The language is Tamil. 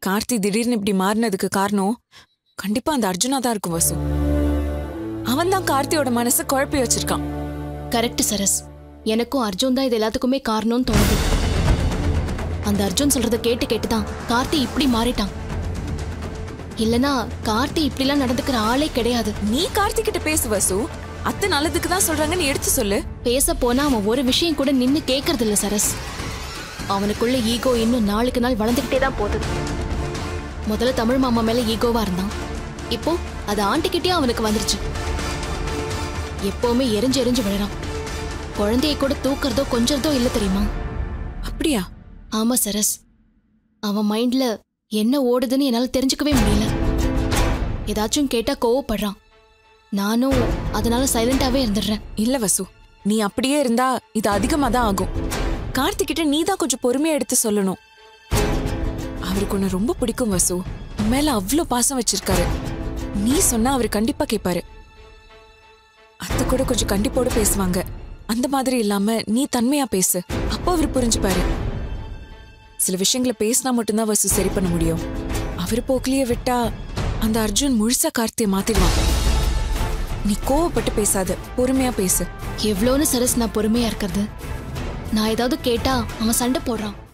கார்த்தி திடீர்னு இப்படி மாறினதுக்கு காரணம் கண்டிப்பா அந்த அர்ஜுனா தான் இருக்கும் வசு அவன் தான் கார்த்தியோட மனசை குழப்பி வச்சிருக்கான் கரெக்ட் சரஸ் எனக்கும் அர்ஜுன் தான் இது எல்லாத்துக்குமே காரணம்னு தோணுது அந்த அர்ஜுன் சொல்றத கேட்டு கேட்டு தான் கார்த்தி இப்படி மாறிட்டான் இல்லனா கார்த்தி இப்படிலாம் நடந்துக்கிற ஆளே கிடையாது நீ கார்த்தி கிட்ட பேசு வசு அத்தை நல்லதுக்கு தான் சொல்றாங்கன்னு எடுத்து சொல்லு பேச போனா அவன் ஒரு விஷயம் கூட நின்னு கேக்குறது இல்ல சரஸ் அவனுக்குள்ள ஈகோ இன்னும் நாளுக்கு நாள் வளர்ந்துகிட்டே தான் போகுது முதல்ல தமிழ் மாமா மேல ஈகோவா இருந்தான் இப்போ அது ஆண்டிக்கிட்டே அவனுக்கு வந்துருச்சு எப்பவுமே எரிஞ்சு எரிஞ்சு விழறான் குழந்தைய கூட தூக்குறதோ கொஞ்சறதோ இல்ல தெரியுமா அப்படியா ஆமா சரஸ் அவன் மைண்ட்ல என்ன ஓடுதுன்னு என்னால தெரிஞ்சுக்கவே முடியல ஏதாச்சும் கேட்டா கோவப்படுறான் நானும் அதனால சைலண்டாவே இருந்துடுறேன் இல்ல வசு நீ அப்படியே இருந்தா இது அதிகமா தான் ஆகும் கார்த்தி கிட்ட நீ தான் கொஞ்சம் பொறுமையா எடுத்து சொல்லணும் அவருக்கு உன்னை ரொம்ப பிடிக்கும் வசு உன் மேல அவ்வளோ பாசம் வச்சிருக்காரு நீ சொன்னா அவர் கண்டிப்பா கேட்பாரு அத்தை கூட கொஞ்சம் கண்டிப்போட பேசுவாங்க அந்த மாதிரி இல்லாம நீ தன்மையா பேசு அப்போ அவர் புரிஞ்சுப்பாரு சில விஷயங்களை பேசினா மட்டும்தான் வசு சரி பண்ண முடியும் அவர் போக்கிலேயே விட்டா அந்த அர்ஜுன் முழுசா கார்த்தியை மாத்திடுவான் நீ கோவப்பட்டு பேசாத பொறுமையா பேசு எவ்வளோன்னு சரஸ் நான் பொறுமையா இருக்கிறது நான் ஏதாவது கேட்டா அவன் சண்டை போடுறான்